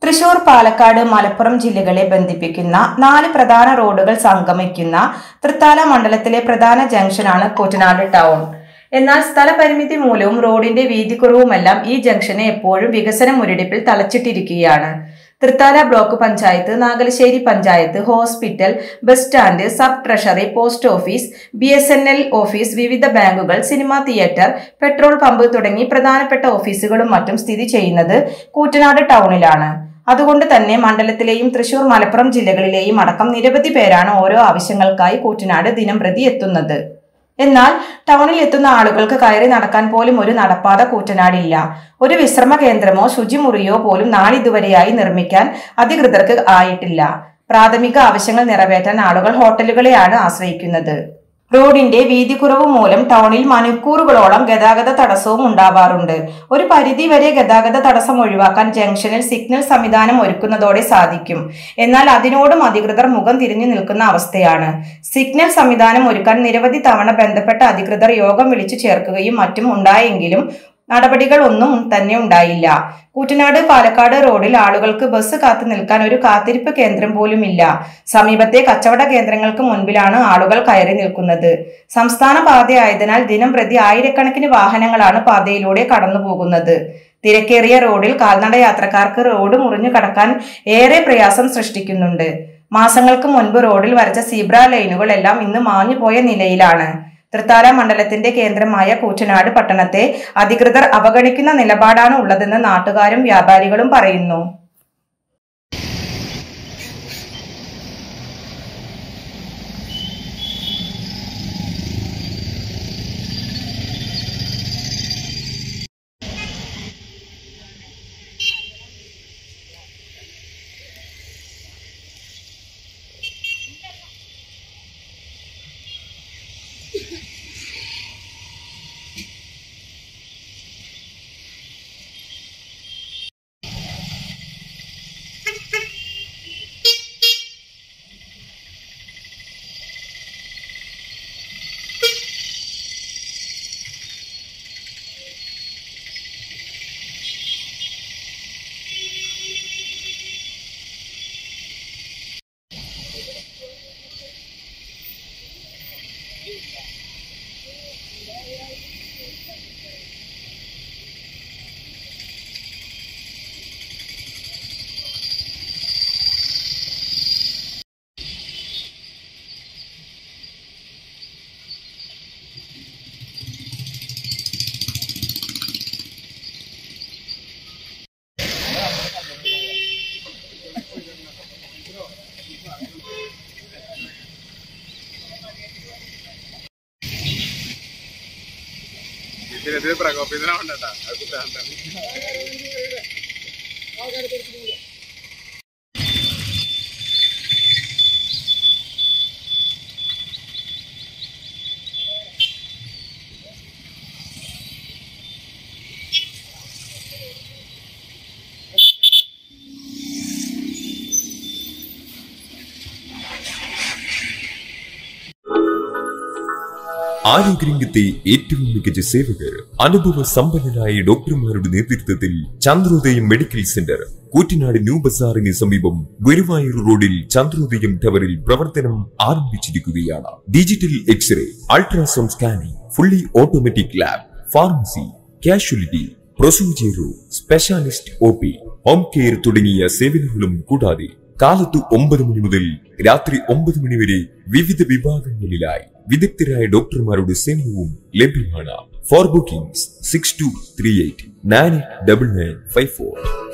തൃശൂർ പാലക്കാട് മലപ്പുറം ജില്ലകളെ ബന്ധിപ്പിക്കുന്ന നാല് പ്രധാന റോഡുകൾ സംഗമിക്കുന്ന തൃത്താല മണ്ഡലത്തിലെ പ്രധാന ജംഗ്ഷനാണ് കൂറ്റനാട് ടൗൺ എന്നാൽ സ്ഥലപരിമിതി മൂലവും റോഡിന്റെ വീതിക്കുറവുമെല്ലാം ഈ ജംഗ്ഷനെ എപ്പോഴും വികസന മുരടിപ്പിൽ തളച്ചിട്ടിരിക്കുകയാണ് Thrithala block panchayat Nagalassery panchayat hospital bus stand sub treasury post office B S N L office വിവിധ ബാങ്കുകൾ സിനിമാ തിയേറ്റർ പെട്രോൾ പമ്പ് തുടങ്ങി പ്രധാനപ്പെട്ട ഓഫീസുകളും മറ്റും സ്ഥിതി ചെയ്യുന്നത് കൂറ്റനാട് ടൗണിലാണ് അതുകൊണ്ട് തന്നെ മണ്ഡലത്തിലെയും തൃശൂർ മലപ്പുറം ജില്ലകളിലെയും അടക്കം നിരവധി പേരാണ് ഓരോ ആവശ്യങ്ങൾക്കായി കൂറ്റനാട് ദിനം പ്രതി എത്തുന്നത് എന്നാൽ ടൗണിൽ എത്തുന്ന ആളുകൾക്ക് കയറി നടക്കാൻ പോലും ഒരു നടപ്പാത കൂറ്റനാടില്ല ഒരു വിശ്രമ കേന്ദ്രമോ ശുചിമുറിയോ പോലും നാളിതുവരെയായി നിർമ്മിക്കാൻ അധികൃതർക്ക് ആയിട്ടില്ല പ്രാഥമിക ആവശ്യങ്ങൾ നിറവേറ്റാൻ ആളുകൾ ഹോട്ടലുകളെയാണ് ആശ്രയിക്കുന്നത് റോഡിന്റെ വീതിക്കുറവ് മൂലം ടൗണിൽ മണിക്കൂറുകളോളം ഗതാഗത തടസ്സവും ഉണ്ടാവാറുണ്ട് ഒരു പരിധി വരെ ഗതാഗത തടസ്സം ഒഴിവാക്കാൻ ജംഗ്ഷനിൽ സിഗ്നൽ സംവിധാനം ഒരുക്കുന്നതോടെ സാധിക്കും എന്നാൽ അതിനോടും അധികൃതർ മുഖം തിരിഞ്ഞു നിൽക്കുന്ന അവസ്ഥയാണ് സിഗ്നൽ സംവിധാനം ഒരുക്കാൻ നിരവധി തവണ ബന്ധപ്പെട്ട അധികൃതർ യോഗം വിളിച്ചു ചേർക്കുകയും മറ്റും ഉണ്ടായെങ്കിലും നടപടികൾ ഒന്നും തന്നെ ഉണ്ടായില്ല കൂറ്റനാട് പാലക്കാട് റോഡിൽ ആളുകൾക്ക് ബസ് കാത്തു നിൽക്കാൻ ഒരു കാത്തിരിപ്പ് കേന്ദ്രം പോലുമില്ല സമീപത്തെ കച്ചവട കേന്ദ്രങ്ങൾക്ക് മുൻപിലാണ് ആളുകൾ കയറി നിൽക്കുന്നത് സംസ്ഥാന പാതയായതിനാൽ ദിനം പ്രതി ആയിരക്കണക്കിന് വാഹനങ്ങളാണ് പാതയിലൂടെ കടന്നു പോകുന്നത് തിരക്കേറിയ റോഡിൽ കാൽനട യാത്രക്കാർക്ക് റോഡ് മുറിഞ്ഞു കടക്കാൻ ഏറെ പ്രയാസം സൃഷ്ടിക്കുന്നുണ്ട് മാസങ്ങൾക്ക് മുൻപ് റോഡിൽ വരച്ച സീബ്ര ലൈനുകൾ എല്ലാം ഇന്ന് മാഞ്ഞുപോയ നിലയിലാണ് തൃത്താല മണ്ഡലത്തിന്റെ കേന്ദ്രമായ കൂറ്റനാട് പട്ടണത്തെ അധികൃതർ അവഗണിക്കുന്ന നിലപാടാണ് ഉള്ളതെന്ന് നാട്ടുകാരും വ്യാപാരികളും പറയുന്നു ഇതിനെതിരെ പ്രകോപിതനാവണ്ടട്ടാ അത് ഭ്രാന്താണ് ആരോഗ്യരംഗത്തെ ഏറ്റവും മികച്ച സേവകർ അനുഭവ സമ്പന്നരായ ഡോക്ടർമാരുടെ നേതൃത്വത്തിൽ Chandrodayam medical centre Koottanad new ബസാറിന് സമീപം ഗുരുവായൂർ റോഡിൽ ചന്ദ്രോദയം ടവറിൽ പ്രവർത്തനം ആരംഭിച്ചിരിക്കുകയാണ് digital x ray ultrasound scanning fully automatic lab pharmacy casualty procedure specialist O P home care തുടങ്ങിയ സേവനങ്ങളും കൂടാതെ കാലത്ത് ഒമ്പത് മണി മുതൽ രാത്രി ഒമ്പത് മണി വരെ വിവിധ വിഭാഗങ്ങളിലായി വിദഗ്ധരായ ഡോക്ടർമാരുടെ സേവനവും ലഭ്യമാണ് for bookings six two three eight nine double nine five four